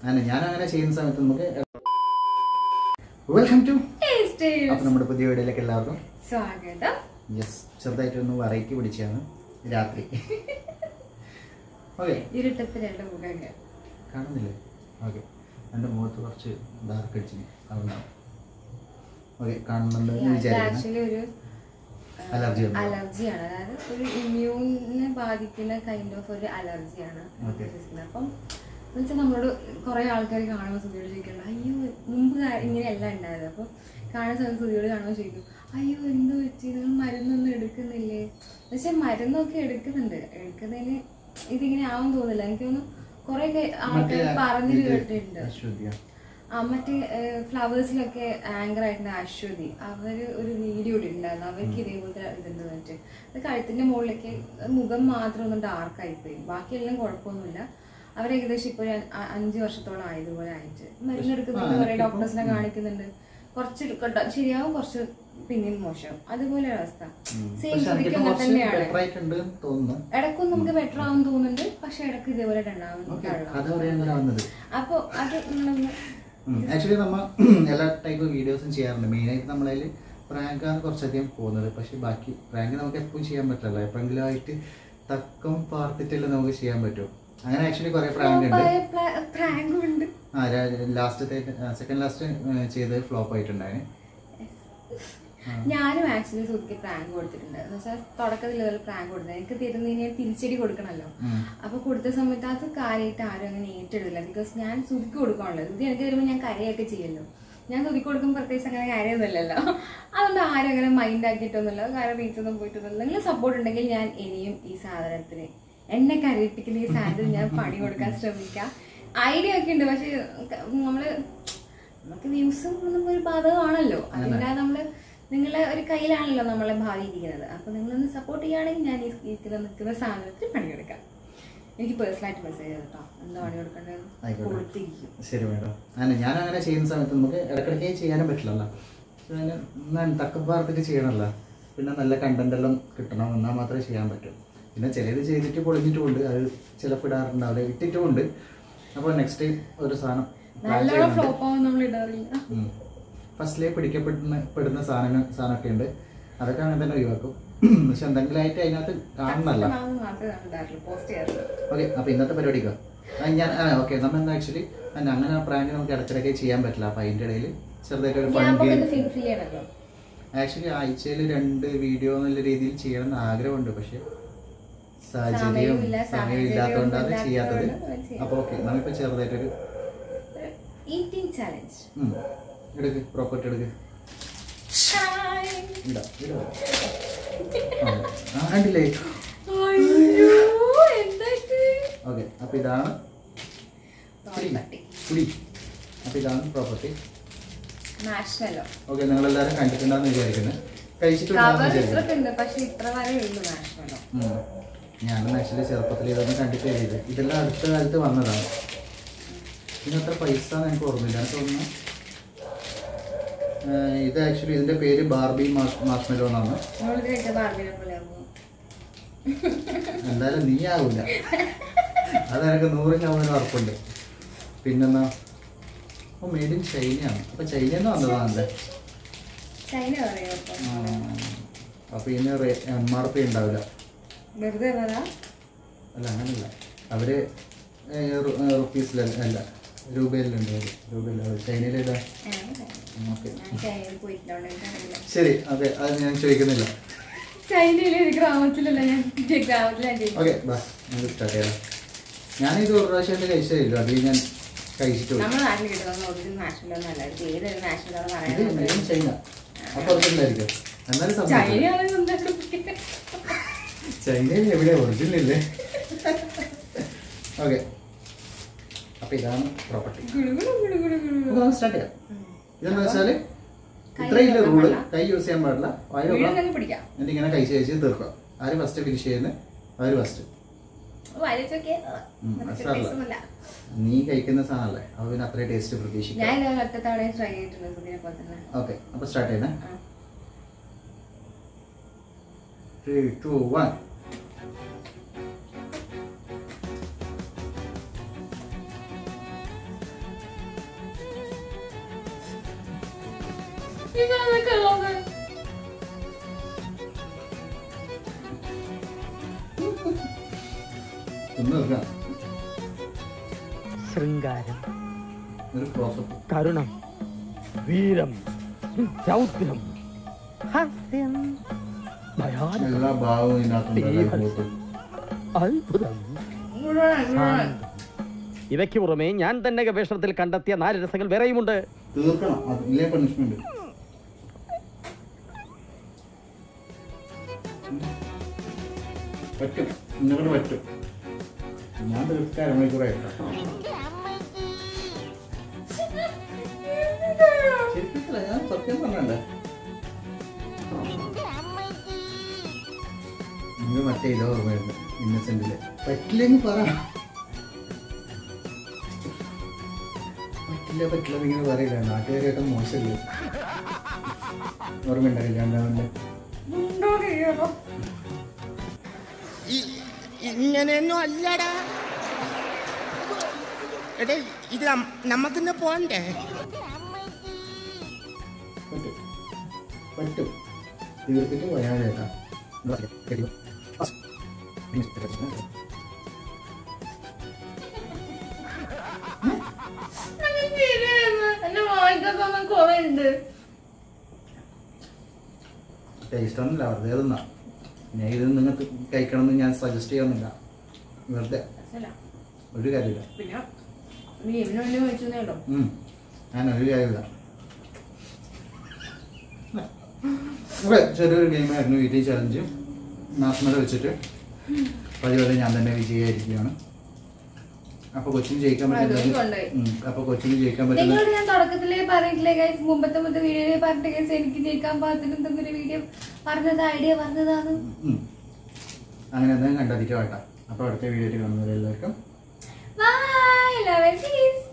അങ്ങനെ ഞാൻ അങ്ങനെ ചെയ്യുന്ന സമയത്ത് നമുക്ക് വെൽക്കം ടു അപ്പൊ നമ്മുടെ പുതിയ വീഡിയോയിലേക്ക് എല്ലാവർക്കും സ്വാഗതം യെസ് ചെറുതായിട്ടൊന്ന് വെറൈറ്റി പിടിച്ചാണ് രാത്രി ഓക്കെ ഇരുട്ടത്ത് രണ്ട് മുഖങ്ങൾ കാണുന്നില്ലേ ഓക്കെ എൻ്റെ മുഖത്ത് കുറച്ച് ഡാർക്ക് അടിച്ചു അതുകൊണ്ടാണ് ഓക്കെ കാണുന്നുണ്ട് എന്ന് വിചാരിക്കുന്നു ആക്ച്വലി ഒരു അലർജി ഉണ്ട് അലർജിയാണ് അതായത് ഒരു ഇമ്മ്യൂണിനെ ബാധിക്കുന്ന കൈൻഡ് ഓഫ് ഒരു അലർജിയാണ് Okay. അപ്പം എന്ന് വെച്ചാൽ നമ്മളോട് കുറെ ആൾക്കാർ കാണുമ്പോൾ സുധിയോട് ചോദിക്കണ്ട അയ്യോ മുമ്പ് കാ- ഇങ്ങനെയല്ല ഉണ്ടായത് അപ്പോൾ കാണുന്ന സമയത്ത് സുധിയോട് കാണുമ്പോൾ ചോദിക്കും അയ്യോ എന്ത് പറ്റി നിങ്ങൾ മരുന്നൊന്നും എടുക്കുന്നില്ലേ പക്ഷെ മരുന്നൊക്കെ എടുക്കുന്നുണ്ട് എടുക്കുന്നതിന് ഇതിങ്ങനെ ആവാൻ തോന്നില്ല എനിക്ക് തോന്നുന്നു കുറെ ആൾക്കാർ പറഞ്ഞു കേട്ടിട്ടുണ്ട് അശ്വതിയാ ആ മറ്റേ ഫ്ലവേഴ്സിലൊക്കെ ആങ്കർ ആയിട്ടുള്ള അശ്വതി അവര് ഒരു വീഡിയോ ഇട്ടിട്ടുണ്ടായിരുന്നു അവർക്ക് ഇതേപോലത്തെ ഇതുണ്ട് മറ്റേ അത് കഴുത്തിന്റെ മുകളിലേക്ക് മുഖം മാത്രം ഒന്ന് ഡാർക്ക് ആയിപ്പോയി ബാക്കിയെല്ലാം കുഴപ്പമൊന്നുമില്ല അവർ ഏകദേശം ഇപ്പോൾ ഒരു അ- അഞ്ച് വർഷത്തോളം ആയതുപോലെ ആയിട്ട് മരുന്നെടുക്കുന്നുണ്ട് കുറെ ഡോക്ടേഴ്സിനെ കാണിക്കുന്നുണ്ട് കുറച്ച് എടുക്കട്ടെ ശരിയാവും കുറച്ച് പിന്നെയും മോശം അതുപോലെ അവസ്ഥ സെയിം പക്ഷെ സ്ഥിതിക്ക് എനിക്കിപ്പോ അങ്ങനെ കുറച്ച് തന്നെയാണ് ബെറ്റർ ആയിട്ടുണ്ട് തോന്നുന്നു ഇടയ്ക്കും നമുക്ക് ബെറ്റർ ആവും തോന്നുന്നുണ്ട് പക്ഷെ ഇടയ്ക്ക് ഇതേപോലെ രണ്ടാമത് ഓക്കെ കഥ പറയാൻ അങ്ങനെ വന്നത് അപ്പോൾ അത് നിങ്ങളൊന്ന് ആക്ച്വലി നമ്മൾ എല്ലാ ടൈപ്പ് വീഡിയോസും ചെയ്യാറുണ്ട് മെയിനായിട്ട് നമ്മളതിൽ പ്രാങ്കാണ് കുറച്ചധികം പോകുന്നത് പക്ഷേ ബാക്കി പ്രാങ്ക് നമുക്ക് എപ്പോഴും ചെയ്യാൻ പറ്റില്ല എപ്പോഴെങ്കിലും ആയിട്ട് തക്കം പാർത്തിട്ടല്ലേ നമുക്ക് ചെയ്യാൻ പറ്റും അങ്ങനെ ആക്ച്വലി കുറേ പ്രാങ്ക് ഉണ്ട് പ്രാങ്കും ഉണ്ട് ആ ലാസ്റ്റത്തെ സെക്കൻഡ് ലാസ്റ്റ് ചെയ്ത് ഫ്ലോപ്പ് ആയിട്ടുണ്ടായിരുന്നു ഞാനും ആക്ച്വലി സുഖിക്ക് പ്രാങ്ക് കൊടുത്തിട്ടുണ്ട് എന്ന് വെച്ചാൽ തുടക്കത്തിൽ ഒരു പ്രാങ്ക് കൊടുത്തത് എനിക്ക് തരുന്നതിന് തിരിച്ചടി കൊടുക്കണമല്ലോ ഉം. അപ്പൊ കൊടുത്ത സമയത്ത് അത് കാര്യമായിട്ട് ആരും അങ്ങനെ ഏറ്റെടുക്കില്ല ബിക്കോസ് ഞാൻ സുധിക്ക് കൊടുക്കാണല്ലോ സുധി എനിക്ക് തരുമ്പോൾ ഞാൻ കരയൊക്കെ ചെയ്യല്ലോ ഞാൻ സുധിക്ക് കൊടുക്കുമ്പോൾ പ്രത്യേകിച്ച് അങ്ങനെ കാര്യമൊന്നുമില്ലല്ലോ അതുകൊണ്ട് ആരും അങ്ങനെ മൈൻഡ് ആക്കിയിട്ടൊന്നുമില്ല കാരണം റീച്ചൊന്നും പോയിട്ടൊന്നുമില്ല നിങ്ങൾ സപ്പോർട്ട് ഉണ്ടെങ്കിൽ ഞാൻ ഇനിയും ഈ സാധനത്തിന് എന്നെ കരയിപ്പിക്കുന്ന ഈ സാധനത്തിന് ഞാൻ പണി കൊടുക്കാൻ ശ്രമിക്കാം ഐഡിയ ഒക്കെ ഉണ്ട് പക്ഷെ നമ്മള് നമുക്ക് വ്യൂസും ഒന്നും ഒരു ബാധകമാണല്ലോ അതിൻ്റെ നമ്മള് നിങ്ങളെ ഒരു കയ്യിലാണല്ലോ നമ്മളെ ഭാവി ഇരിക്കുന്നത് അപ്പൊ നിങ്ങളൊന്ന് സപ്പോർട്ട് ചെയ്യുകയാണെങ്കിൽ ഞാൻ ഈ ഇരിക്കുന്ന നിൽക്കുന്ന സാധനത്തിന് പണിയെടുക്കാം എനിക്ക് പേഴ്സണലായിട്ട് മെസ്സേജ് കേട്ടോ എന്താ പണി കൊടുക്കേണ്ടത് ആയിക്കോട്ടെ. കൊടുത്തിരിക്കും ശരി മേഡം അങ്ങനെ ഞാൻ അങ്ങനെ ചെയ്യുന്ന സമയത്ത് നമുക്ക് ഇടയ്ക്കിടയ്ക്ക് ചെയ്യാനും പറ്റില്ലല്ലോ ഞാൻ തക്കം പാർത്തിട്ട് ചെയ്യണമല്ലോ പിന്നെ നല്ല കണ്ടന്റ് എല്ലാം കിട്ടണം എന്നാൽ മാത്രമേ ചെയ്യാൻ പറ്റൂ പിന്നെ ചിലത് ചെയ്തിട്ട് പൊളിഞ്ഞിട്ടുമുണ്ട് അത് ചിലപ്പോൾ ഇടാറുണ്ടാവില്ല ഇട്ടിട്ടുമുണ്ട് അപ്പോൾ നെക്സ്റ്റ് ഒരു സാധനം plan നല്ലോണം ചെയ്യുന്നുണ്ട്. ഫ്ലോപ്പ് ആവും നമ്മൾ ഇടാറില്ല ഫസ്റ്റിലേ പിടിക്കപ്പെടുന്ന പെടുന്ന സാധനങ്ങൾ സാധനമൊക്കെ ഉണ്ട് അതൊക്കെ അങ്ങനെ തന്നെ ഒഴിവാക്കും പക്ഷെ എന്തെങ്കിലും ആയിട്ട് അതിനകത്ത് കാണുന്നല്ല ഞാൻ മാത്രമേ ഇടാറുള്ളൂ പോസ്റ്റ് ചെയ്യാറുള്ളൂ ഓക്കെ അപ്പോൾ ഇന്നത്തെ പരിപാടിക്കോ ആ, ഞാൻ ആ ഓക്കെ നമ്മൾ എന്താ ആക്ച്വലി അങ്ങനെ ആ പ്രാങ്ക് നമുക്ക് ഇടയ്ക്കിടയ്ക്ക് ചെയ്യാൻ പറ്റില്ല അപ്പോൾ അതിൻ്റെ ഇടയിൽ ചെറുതായിട്ട് ഒരു ഞാൻ ഫണ്ട് ഇത് ഫീൽ ഫ്രീ ആണല്ലോ ആക്ച്വലി ആഴ്ചയിൽ രണ്ട് വീഡിയോ എന്നുള്ള രീതിയിൽ ചെയ്യണം എന്ന് ആഗ്രഹമുണ്ട് പക്ഷെ സാഹചര്യം സമയമില്ല, സമയം ഇല്ലാത്തതുകൊണ്ടാണ് സാഹചര്യം ചെയ്യാത്തത് ഇല്ലാത്തതുകൊണ്ട് ചെയ്യാം. അപ്പോൾ ഓക്കെ നമ്മളിപ്പോൾ ചെറുതായിട്ടൊരു ഈറ്റിംഗ് ചാലഞ്ച് ഉം, എടുക്ക് പ്രോപ്പർട്ടി എടുക്ക് ഇടാ ഇടാ ആ, ആ കണ്ടില്ലേ അയ്യോ എന്തായിട്ട് ഓക്കെ അപ്പോൾ ഇതാണ് പ്രോപ്പർട്ടി കുടി അപ്പോൾ ഇതാണ് പ്രോപ്പർട്ടി മാഷ്മല്ലോ ഓക്കെ നിങ്ങളെല്ലാവരും കണ്ടിട്ടുണ്ടാന്ന് വിചാരിക്കുന്നത് കഴിച്ചിട്ടുണ്ടാന്ന് കവർ വിചാരിക്കുന്നു ഇത്രക്ക് ഉണ്ട് പക്ഷെ ഇത്ര വരെ ഉള്ളു മാഷ്മല്ലോ ഉം. ഞാനും ആക്ച്വലി ചെറുപ്പത്തിൽ ഇതൊന്നും കണ്ടിട്ടേ ചെയ്ത് ഇതെല്ലാം അടുത്ത കാലത്ത് വന്നതാണ് ഇതിനത്ര പൈസ എന്ന് എനിക്ക് ഓർമ്മയില്ല എനിക്ക് തോന്നുന്നു ആഹ് ഇത് ആക്ച്വലി ഇതിന്റെ പേര് ബാർബി മാർഷ്മെലോ എന്നാണ് നമ്മളിത് കഴിച്ച ബാർബിനെ പോലെ ആകുമോ എന്തായാലും നീ ആവില്ല അത് എനിക്ക് നൂറ് ശതമാനം ഉറപ്പുണ്ട് പിന്നെന്നാ ഓ മെയ്ഡ് ഇൻ ചൈനയാണ് അപ്പൊ ചൈനയിൽ നിന്ന് വന്നതാണല്ലേ ചൈന പറയോ അപ്പം അപ്പൊ ഇതിന് എം ആർ പി ഉണ്ടാവില്ല വെറുതെ പറഞ്ഞാ അല്ല അങ്ങനല്ല അവര് റുപ്പീസിലല്ല അല്ല രൂപയിലുണ്ട് അവര് രൂപയിൽ ചൈനയിലില്ല ഓക്കെ ഞാൻ ചൈനയിൽ പോയിട്ടുണ്ടോ എനിക്കറിയില്ല ശരി ഓക്കെ അത് ഞാൻ ചോദിക്കുന്നില്ല ചൈനയിലെ ഒരു ഗ്രാമത്തിലല്ല ഞാൻ ഗ്രാമത്തിലാണ് ജനിച്ചത്. ഓക്കെ ബാ നമുക്ക് സ്റ്റാർട്ട് ചെയ്യാം ഞാനിത് ഒരു പ്രാവശ്യമായിട്ട് കഴിച്ചതില്ല അത് ഞാൻ കഴിച്ചിട്ടുള്ളൂ നമ്മുടെ നാട്ടിൽ കിട്ടുന്ന ഒറിജിനൽ നാഷണൽ ഒന്നും അല്ല ഇത് ഏതൊരു നാഷണൽ ഇത് പറയാൻ മെയിൻ ചൈന അപ്പൊ ഒറിജിനലായിരിക്കും എന്നാലും സംഭവിക്കും ചൈനയാണ് സ്വന്തമായിട്ട് ചൈനയിൽ എവിടെ ഒറിജിനൽ ഇല്ലേ ഓക്കെ അപ്പൊ ഇതാണ് പ്രോപ്പർട്ടി ഗുളുഗുളു ഗുളുഗുളു ഗുളുഗുളു. നമുക്ക് സ്റ്റാർട്ട് ചെയ്യാം ഇതെന്ന് വെച്ചാല് കൈ ഇത്രയില്ല വെക്കാൻ റൂള് പാടില്ല. കൈ യൂസ് ചെയ്യാൻ പാടില്ല വായിൽ വീട് വെക്കാം തന്നെ പിടിക്കാം എന്നിട്ട് ഇങ്ങനെ കഴിച്ച് കഴിച്ച് തീർക്കുക ആര് ഫസ്റ്റ് ഫിനിഷ് ചെയ്യുന്നത് അവര് ഫസ്റ്റ് വലിച്ചൊക്കെ ഉം, നമുക്ക് മനസ്സിലാവില്ല. taste ഒന്നുമില്ല. നീ കഴിക്കുന്ന സാധനമല്ലേ അപ്പൊ പിന്നെ അത്രയും ടേസ്റ്റ് പ്രതീക്ഷിക്കാം ഞാൻ ഇതുപോലെ ഒറ്റ തവണ ട്രൈ ചെയ്തിട്ടുണ്ട് സുധീനെ പോലെ തന്നെ ഓക്കെ അപ്പൊ സ്റ്റാർട്ട് ചെയ്യുന്നേ ആ. ത്രീ ടു വൺ ഇതാണ് കളറ് തിന്ന് തീർക്കാം ശൃംഗാരം ഒരു ക്ലോസപ്പ് കരുണം വീരം രൗദ്രം ഹാസ്യം ഭയാനകം എല്ലാ ഭാവവും ഇതിനകത്തുണ്ട് അത്ഭുതം മുഴുവൻ മുഴുവൻ ഇവയ്ക്ക് പുറമെ ഞാൻ തന്നെ ഗവേഷണത്തിൽ കണ്ടെത്തിയ നാല് രസങ്ങൾ വേറെയുമുണ്ട് തീർക്കണം അതിലെ പണിഷ്മെന്റ് പറ്റും ഇന്നോട് പറ്റും ഞാൻ തീർച്ച അരമണിക്കൂറായിട്ടാ ശരിക്കില്ല ഞാൻ സത്യം പറഞ്ഞല്ലേ നിങ്ങൾ മറ്റേ ഇല ഓർമ്മയായിരുന്നു ഇന്നസെന്റില് പറ്റില്ലെങ്കിൽ പറ പറ്റില്ല പറ്റില്ല ഇങ്ങനെ പറയില്ല നാട്ടുകാരായിട്ട് മോശമല്ലേ ഓർമ്മയുണ്ട കല്യാണം ഉണ്ടോ കഴിയുമോ ഇ- ഇങ്ങനെയൊന്നും അല്ലടാ എടേ ഇത് നം- നമുക്കിന്ന് പോണ്ടേ പറ്റും പറ്റും തീർത്തിട്ട് പോയാൽ ചേട്ടാ എന്റെ വായിക്കൊക്കെ കുറെ ഉണ്ട് ടേസ്റ്റ് ഒന്നുമില്ല വെറുതെ തിന്നാ ഞാൻ ഇത് നിങ്ങൾക്ക് കഴിക്കണമെന്ന് ഞാൻ സജസ്റ്റ് ചെയ്യുന്നില്ല വെറുതെ അല്ല ഒരു കാര്യമില്ല പിന്നെ നീ എവിടെ വേണ്ടി വെച്ചേ ഉള്ളൂ ഉം. ഞാൻ ഒരു കാര്യമില്ല ഇവിടെ ചെറിയൊരു ഗെയിമായിരുന്നു വീട്ടിൽ ചലഞ്ച് നാസ്മല വെച്ചിട്ട് പതിപോലെ ഞാൻ തന്നെ വിജയായിരിക്കുകയാണ് അപ്പൊ കൊച്ചിന് ജയിക്കാൻ അതും പറ്റുന്നത് കൊണ്ടുപോയി. ഉം. അപ്പൊ കൊച്ചിന് ജയിക്കാൻ പറ്റുന്നത് നിങ്ങളോട് ഞാൻ തുടക്കത്തിലേ പറഞ്ഞിട്ടില്ലേ ഗൈസ് മുമ്പത്തെ മുമ്പത്തെ വീഡിയോയിൽ പറഞ്ഞിട്ട് ഗൈസ് എനിക്ക് ജയിക്കാൻ പാകത്തിന് ഒരു വീഡിയോ പറഞ്ഞത് ഐഡിയ പറഞ്ഞതാണ് ഉം. അങ്ങനെ എന്തെങ്കിലും കണ്ടെത്തിയിട്ട് വേണ്ട അപ്പൊ അടുത്ത വീഡിയോയിൽ കാണുന്നവരെല്ലാവർക്കും ബൈ ലവ്